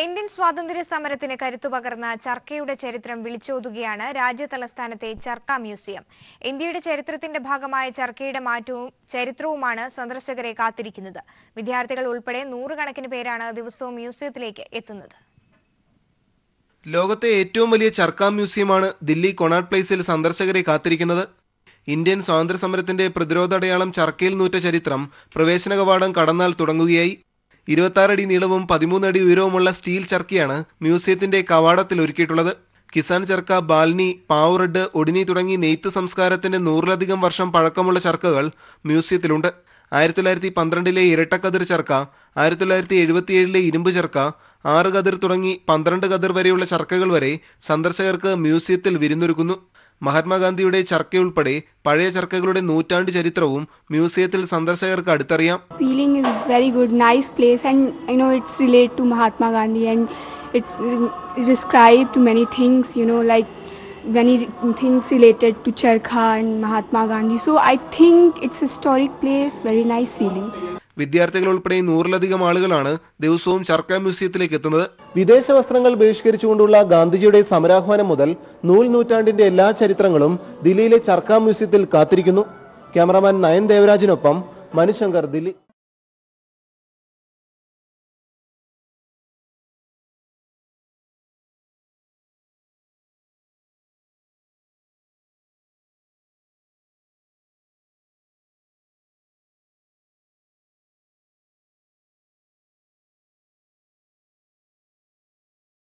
Indian സ്വാതന്ത്ര്യ സമരത്തിന് കരുത്തു പകർന്ന ചർക്കയുടെ ചരിത്രം വിളിച്ചോതുകയാണ് രാജ്യ തലസ്ഥാനത്തെ ചർക്ക മ്യൂസിയം ഇന്ത്യയുടെ ചരിത്രത്തിന്റെ ഭാഗമായ ചർക്കയുടെ മാറ്റവും ചരിത്രവുമാണ് സന്ദർശകരെ കാത്തിരിക്കുന്നത് വിദ്യാർത്ഥികൾ ഉൾപ്പെടെ നൂറുകണക്കിന് പേരാണ് ദിവസവും മ്യൂസിയത്തിലേക്ക് എത്തുന്നത് ലോകത്തെ ഏറ്റവും വലിയ ചർക്ക മ്യൂസിയമാണ് ദില്ലി കൊണാട്ട് പ്ലേസിൽ സന്ദർശകരെ കാത്തിരിക്കുന്നത് ഇന്ത്യൻ സ്വാതന്ത്ര്യ സമരത്തിന്റെ പ്രതിരോധ അടയാളം ചർക്കയിൽ നൂറ്റ ചരിത്രം പ്രവേശന കവാടം കടന്നാൽ തുടങ്ങുകയായി ഇരുപത്താറ് അടി നീളവും പതിമൂന്ന് അടി ഉയരവുമുള്ള സ്റ്റീൽ ചർക്കയാണ് മ്യൂസിയത്തിന്റെ കവാടത്തിൽ ഒരുക്കിയിട്ടുള്ളത് കിസാൻ ചർക്ക ബാൽനി പാവുറഡ് ഒടിനി തുടങ്ങി നെയ്ത്ത് സംസ്കാരത്തിന്റെ നൂറിലധികം വർഷം പഴക്കമുള്ള ചർക്കകൾ മ്യൂസിയത്തിലുണ്ട് ആയിരത്തി തൊള്ളായിരത്തി പന്ത്രണ്ടിലെ ഇരട്ടക്കതിർ ചർക്ക ആയിരത്തി തൊള്ളായിരത്തി എഴുപത്തിയേഴിലെ ഇരുമ്പ് ചർക്ക ആറ് കതിർ തുടങ്ങി പന്ത്രണ്ട് കതിർ വരെയുള്ള ചർക്കകൾ വരെ സന്ദർശകർക്ക് മ്യൂസിയത്തിൽ വിരുന്നൊരുക്കുന്നു മഹാത്മാഗാന്ധിയുടെ ചർക്കയുൾപ്പെടെ പഴയ ചർക്കകളുടെ നൂറ്റാണ്ട് ചരിത്രവും മ്യൂസിയത്തിൽ സന്ദർശകർക്ക് അടുത്തറിയാം feeling is very good nice place and you know it's related to mahatma gandhi and it, it described to many things you know like many things related to charkha and mahatma gandhi so i think it's a historic place very nice feeling വിദ്യാർത്ഥികൾ ഉൾപ്പെടെ നൂറിലധികം ആളുകളാണ് ദിവസവും ചർക്ക മ്യൂസിയത്തിലേക്ക് എത്തുന്നത് വിദേശ വസ്ത്രങ്ങൾ ബഹിഷ്കരിച്ചുകൊണ്ടുള്ള ഗാന്ധിജിയുടെ സമരാഹ്വാനം മുതൽ നൂൽ നൂറ്റാണ്ടിന്റെ എല്ലാ ചരിത്രങ്ങളും ദില്ലിയിലെ ചർക്ക മ്യൂസിയത്തിൽ കാത്തിരിക്കുന്നു ക്യാമറാമാൻ നയൻ ദേവരാജിനൊപ്പം മനുശങ്കർ ദില്ലി